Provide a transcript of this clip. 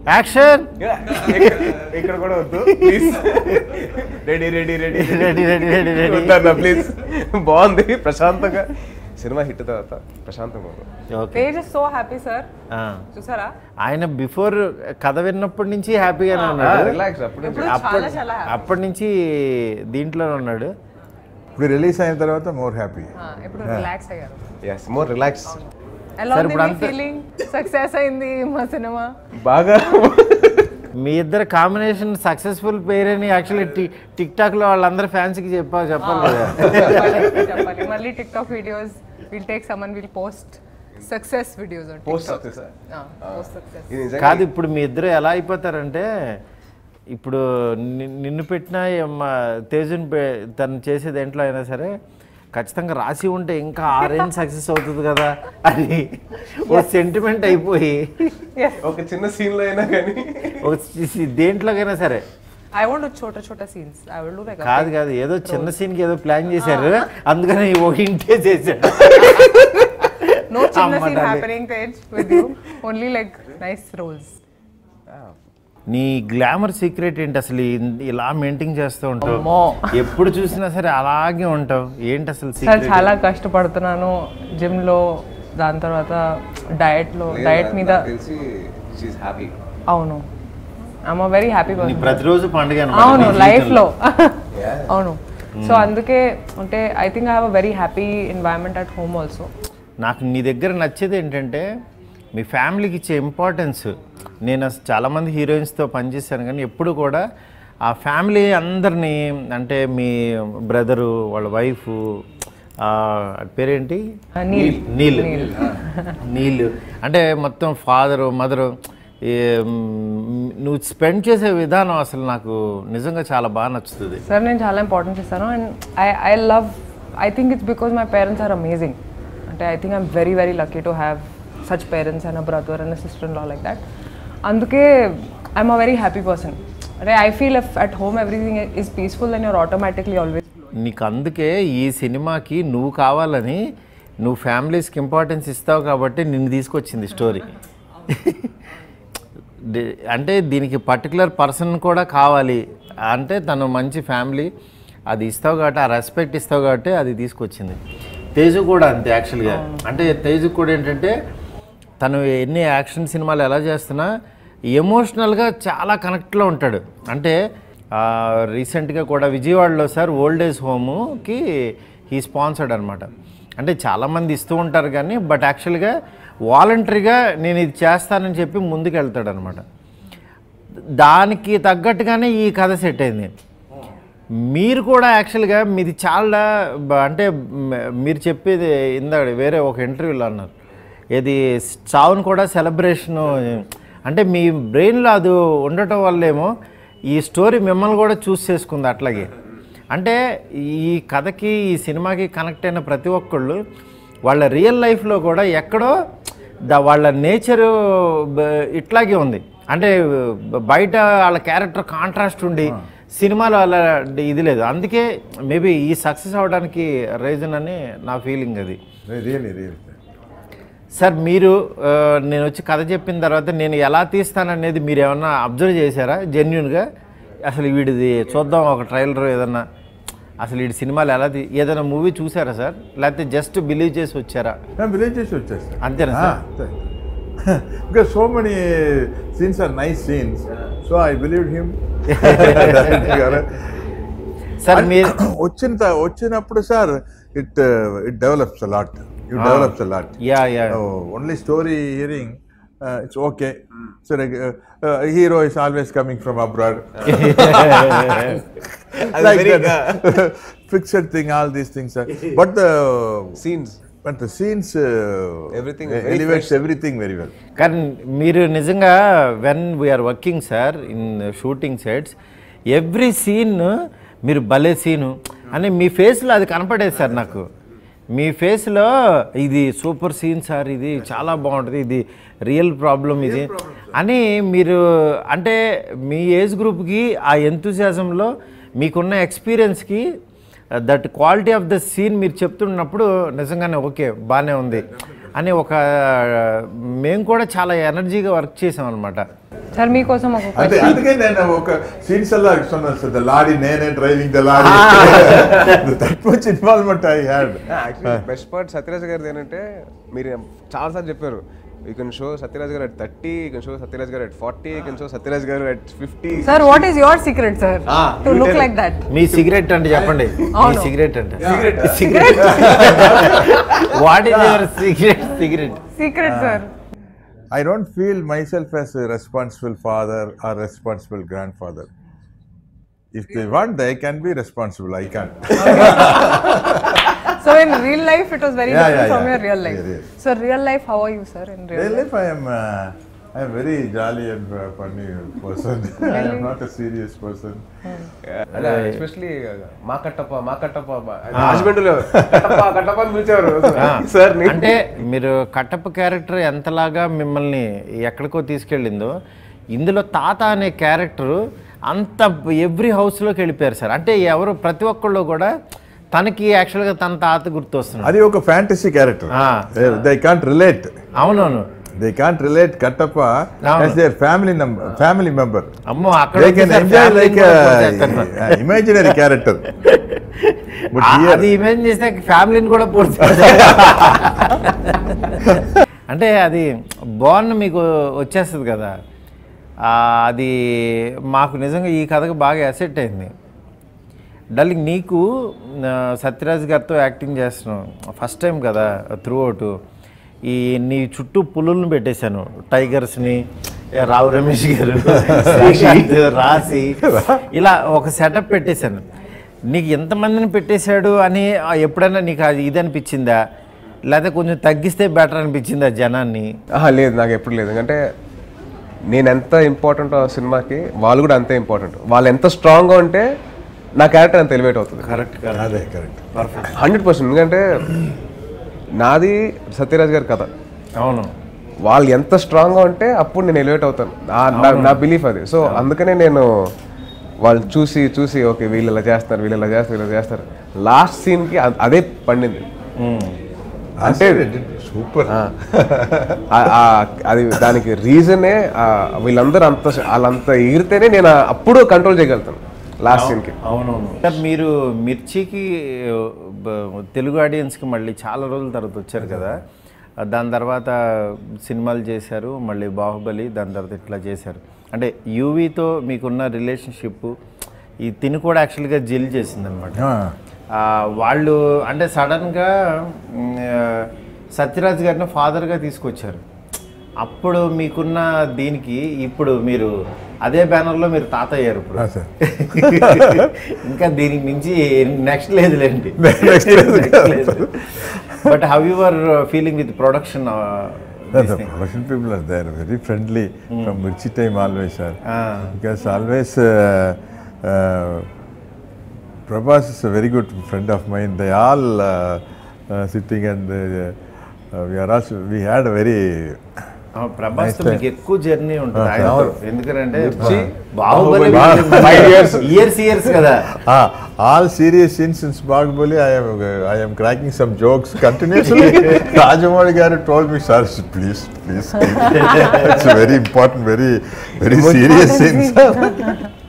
Action ఇక్కడ కూడా వద్దు please ready ready ready ready ready ready ready వద్దన్నా ప్లీజ్ బాగుంది ప్రశాంతంగా సినిమా హిట్ తర్వాత ప్రశాంతంగా ఉంది okay Tej is so happy sir చూసారా ఆయన బిఫోర్ కథ విన్నప్పటి నుంచి హ్యాపీగానే ఉన్నాడు రిలాక్స్ అప్పుడు ఇప్పుడు అప్పటి చాలా చాలా happy. అప్పటి నుంచి దీంట్లోనే ఉన్నాడు ఇప్పుడు రిలీజ్ అయిన తర్వాత మోర్ హ్యాపీ ఆ, ఇప్పుడు రిలాక్స్ అయ్యారు ఎస్ మోర్ రిలాక్స్ ఎలా Sir, ఉంది ఇప్పుడు మీ అంత- ఫీలింగ్ సక్సెస్ అయింది మా సినిమా బాగా మీ ఇద్దరు కాంబినేషన్ సక్సెస్ఫుల్ పేర్ అని యాక్చువల్లీ టిక్ టాక్ లో వాళ్ళందరూ ఫ్యాన్స్ కి చెప్పా చెప్పాలి కదా చెప్పాలి, చెప్పాలి మళ్ళీ TikTok videos will take summon will post success videos post success post success ఇది నిజంగా కాదు ఇప్పుడు మీ ఇద్దరు ఎలా అయిపోతారంటే ఇప్పుడు ని- నిన్ను పెట్టిన తేజుని పె- తను చేసే దేంట్లో అయినా సరే ఖచ్చితంగా రాసి ఉంటే ఇంకా ఆ రేంజ్ సక్సెస్ అవుతుంది కదా అని ఓ సెంటిమెంట్ అయిపోయి ఒక చిన్న సీన్ లో అయినా కానీ ఒక సి- దేంట్లోకైనా సరే ఐ వాంట్ చోట చోట scenes I will do like కాదు కాదు ఏదో చిన్న సీన్కి ఏదో ప్లాన్ చేశారు అందుకని ఓ ఇంటే చేశాడు నో చిన్న అమ్మ సీన్ తల్లి. Happening Tej with you only like nice roles నీ గ్లామర్ సీక్రెట్ ఏంటి అసలు ఇన్- ఇలా మెయింటైన్ చేస్తూ ఉంటావు అమ్మో. ఎప్పుడు చూసినా సరే అలాగే ఉంటావు ఏంటి అసలు సార్ సీక్రెట్ చాలా కష్టపడుతున్నాను జిమ్ లో దాని తర్వాత డయట్ లో డయట్ మీద తెలిసి షీఈ్ హ్యాపీ అవును ఐమ్ వెరీ హ్యాపీ నీ పర్సన్ ప్రతిరోజు పండుగ అవును లైఫ్ లో అవును సో అందుకే అంటే I think I have a very happy environment at home also నాకు నీ దగ్గర నచ్చేది ఏంటంటే మీ ఫ్యామిలీకి ఇచ్చే ఇంపార్టెన్స్ నేను అసలు చాలామంది హీరోయిన్స్తో పనిచేశాను కానీ ఎప్పుడు కూడా ఆ ఫ్యామిలీ అందరినీ అంటే మీ బ్రదరు వాళ్ళ వైఫ్ పేరేంటి నీల్. నీళ్ళు నీళ్ళు అంటే మొత్తం ఫాదరు మదరు నువ్వు స్పెండ్ చేసే విధానం అసలు నాకు నిజంగా చాలా బాగా నచ్చుతుంది సార్ నేను చాలా ఇంపార్టెన్స్ ఇస్తాను and I I love I think it's because my parents are amazing అంటే I think I'm very very lucky to have such parents and a brother and sister లా లైక్ దట్ అందుకే I'm a very happy person అంటే I feel ఎఫ్ at home everything is peaceful and your automatically always నీకు అందుకే ఈ సినిమాకి నువ్వు కావాలని నువ్వు ఫ్యామిలీస్కి ఇంపార్టెన్స్ ఇస్తావు కాబట్టి నిన్ను తీసుకొచ్చింది స్టోరీ ది- అంటే దీనికి పర్టికులర్ పర్సన్ కూడా కావాలి అంటే తను మంచి ఫ్యామిలీ అది ఇస్తావు కాబట్టి ఆ రెస్పెక్ట్ ఇస్తావు కాబట్టి అది తీసుకొచ్చింది తేజు కూడా అంతే యాక్చువల్గా అంటే తేజు కూడా ఏంటంటే తను ఎన్ని యాక్షన్ సినిమాలు ఎలా చేస్తున్నా ఎమోషనల్గా చాలా కనెక్ట్లో ఉంటాడు అంటే రీసెంట్గా కూడా విజయవాడలో సార్ ఓల్డ్ ఏజ్ హోమ్కి హీ స్పాన్సర్డ్ అనమాట అంటే చాలామంది ఇస్తూ ఉంటారు కానీ బట్ యాక్చువల్గా వాలంటరీగా నేను ఇది చేస్తానని చెప్పి ముందుకు వెళ్తాడు అనమాట దానికి తగ్గట్టుగానే ఈ కథ సెట్ అయింది మీరు కూడా యాక్చువల్గా మీది చాలా బ- అంటే మ- మీరు చెప్పేది ఇందాక వేరే ఒక ఇంటర్వ్యూలో అన్నారు ఇది చావును కూడా సెలబ్రేషను అంటే మీ బ్రెయిన్లో అది ఉండటం వల్లేమో ఈ స్టోరీ మిమ్మల్ని కూడా చూస్ చేసుకుంది అట్లాగే అంటే ఈ కథకి ఈ సినిమాకి కనెక్ట్ అయిన ప్రతి ఒక్కళ్ళు వాళ్ళ రియల్ లైఫ్లో కూడా ఎక్కడో ద వాళ్ళ నేచరు ఇట్లాగే ఉంది అంటే బ- బయట వాళ్ళ క్యారెక్టర్ కాంట్రాస్ట్ ఉండి సినిమాలో అలా ఇది లేదు అందుకే మేబీ ఈ సక్సెస్ అవడానికి రీజన్ అని నా ఫీలింగ్ అది రియలీ రియలీ సార్ మీరు ఆ, నేను వచ్చి కథ చెప్పిన తర్వాత నేను ఎలా తీస్తాననేది మీరు ఏమన్నా అబ్జర్వ్ చేశారా జెన్యున్గా అసలు వీడిది చూద్దాం ఒక ట్రైలర్ ఏదన్నా అసలు వీడి సినిమాలు ఎలా తీ ఏదైనా మూవీ చూసారా సార్ లేకపోతే జస్ట్ బిలీవ్ చేసి వచ్చారా విలేజ్ చేసి వచ్చేస్తాను అంతేనా sir because so many scenes are nice scenes so I believe him sir మీరు వచ్చిన త- వచ్చినప్పుడు sir it it develops a lot it develops a lot yeah yeah only story hearing it's okay so hero is always coming from abroad like that fixed thing all these things are, but the scenes but the scenes uh, Everything uh, very elevates everything very well కానీ మీరు నిజంగా when we're working sir in shooting sets every scene మీరు భలే scene అని మీ ఫేస్లో అది కనపడేది sir నాకు మీ ఫేస్లో ఇది సూపర్ సీన్ సార్ ఇది చాలా బాగుంటుంది ఇది రియల్ ప్రాబ్లం ఇది అని మీరు అంటే మీ ఏజ్ గ్రూప్కి ఆ ఎంతూసియాజంలో మీకున్న ఎక్స్పీరియన్స్కి that quality of the scene మీరు చెప్తున్నప్పుడు నిజంగానే ఓకే బాగానే ఉంది అని ఒక మేము కూడా చాలా ఎనర్జీగా వర్క్ చేసాం అనమాట సార్ మీకోసం ఒక అంటే question. అందుకే నేను ఒక సీన్స్ అలా சொன்னேன் సార్ ద లారీ నేనే driving the lorry that much involvement I had actually best part Sathyaraj గారిది ఏంటంటే మీరు చాలాసార్లు చెప్పారు you can show Sathyaraj garu at thirty you can show Sathyaraj garu at forty you can show Sathyaraj garu at fifty Sir, what is your secret, sir? Ah, to you look tell. like that. మీ cigarette అంటే చెప్పండి మీ అవును. సిగరెట్ అంటే cigarette what is your cigarette cigarette Secret, sir. I don't feel myself as a responsible father or responsible grandfather. If they want, they can be responsible. I can't. So in real life, it was very Yeah, different yeah, from yeah. your real life. Yeah, yeah. So real life, how are you, sir? In real, Real life? life, I am. Uh, I am very jolly and uh, funny person. I am not a serious person. అదే especially మా కట్టప్ప మా కట్టప్ప రాజమండ్రిలో కట్టప్ప కట్టప్ప అని పిలిచేవారు sir అంటే మీరు Kattappa character ఎంతలాగా మిమ్మల్ని ఎక్కడికో తీసుకెళ్ళిందో ఇందులో తాత అనే క్యారెక్టర్ అంత ఎవ్రీ హౌస్లోకి వెళ్ళిపోయారు సార్ అంటే ఎవరు ప్రతి ఒక్కళ్ళు కూడా తనకి యాక్చువల్గా తన తాత గుర్తొస్తున్నాడు అది ఒక fantasy character Ah. They can't relate అవునవును దే కాంట్ రిలేట్ కట్టప్ప అవును. As their family number family member అమ్మో అక్కడ దే కెన్ వచ్చేసరికి ఎంజాయ్ family లైక్ కూడా పూర్తి ఇమాజినరీ క్యారెక్టర్ బట్ ఆ- హియర్ అది ఇమేజ్ చేస్తే ఫ్యామిలీని కూడా పూర్తి అంటే అది బాగున్న మీకు వచ్చేస్తుంది కదా ఆ, అది మాకు నిజంగా ఈ కథకు బాగా అసెట్ అయింది డార్లింగ్ నీకు ఆ, సత్యరాజ్ గారితో యాక్టింగ్ చేస్తున్నావు ఫస్ట్ టైం కదా త్రూ అవుట్ ఈ నీ చుట్టూ పులులను పెట్టేశాను టైగర్స్ని రావు రమేష్ గారు శ్రీకాంత్, రాసి ఇలా ఒక సెటప్ పెట్టేశాను నీకు ఎంతమందిని పెట్టేశాడు అని ఆ, ఎప్పుడైనా నీకు అది ఇది అనిపించిందా లేకపోతే కొంచెం తగ్గిస్తే బెటర్ అనిపించిందా జనాన్ని ఆహా, లేదు నాకు ఎప్పుడు లేదు ఎందుకంటే నేను ఎంత ఇంపార్టెంట్ ఆ సినిమాకి వాళ్ళు కూడా అంతే ఇంపార్టెంట్ వాళ్ళు ఎంత స్ట్రాంగ్గా ఉంటే నా క్యారెక్టర్ అంత ఎలివేట్ అవుతుంది కరెక్ట్ అదే కరెక్ట్ హండ్రెడ్ పర్సెంట్ ఎందుకంటే నాది సత్యరాజ్ గారి కథ అవును వాళ్ళు ఎంత స్ట్రాంగ్గా ఉంటే అప్పుడు నేను ఎలివేట్ అవుతాను ఆ- నా- నా బిలీఫ్ అది సో అందుకనే నేను వాళ్ళు చూసి చూసి ఓకే వీళ్ళు ఇలా చేస్తారు వీళ్ళు ఇలా చేస్తారు వీళ్ళు ఇలా చేస్తారు లాస్ట్ సీన్కి అదే పండింది అంటే సూపర్ ఆ- ఆ- అది దానికి రీజనే వీళ్ళందరూ అంత వాళ్ళంత ఎగిరితేనే నేను ఆ- అప్పుడు కంట్రోల్ చేయగలుగుతాను లాస్ట్ సీన్కి అవునవును సార్ మీరు మిర్చికి బ- తెలుగు ఆడియన్స్కి మళ్ళీ చాలా రోజుల తర్వాత వచ్చారు కదా దాని తర్వాత సినిమాలు చేశారు మళ్ళీ బాహుబలి దాని తర్వాత ఇట్లా చేశారు అంటే యూవీతో మీకున్న రిలేషన్షిప్ ఈ తిని కూడా యాక్చువల్గా జిల్ చేసిందనమాట ఆ, వాళ్ళు అంటే సడన్గా మ్, ఆ, సత్యరాజ్ గారిని ఫాదర్గా తీసుకొచ్చారు అప్పుడు మీకున్న దీనికి ఇప్పుడు మీరు అదే బ్యానర్లో మీరు తాత అయ్యారు ఇప్పుడు ఆ, సార్. ఇంకా దీనికి మించి నెక్స్ట్ లేదులేండి Next లేదు. But how you are feeling with production the production people are there, very friendly from Mirchi time always, sir. Because always uh, uh, Prabhas is a very good friend of mine. They all uh, uh, sitting and uh, uh, we are also we had a very Prabhas తో Nice మీకు ఎక్కువ journey ఉంటుంది Ah, ఆయనతో అవును. ఎందుకంటే Mirchi, Baahubali Baahubali, five years. Years years కదా ah, all serious scenes since Bahubali. I am uh, I am cracking some jokes continuously. Rajamouli garu told me, sir, please, please. keep it." it's a very important, very very serious scenes.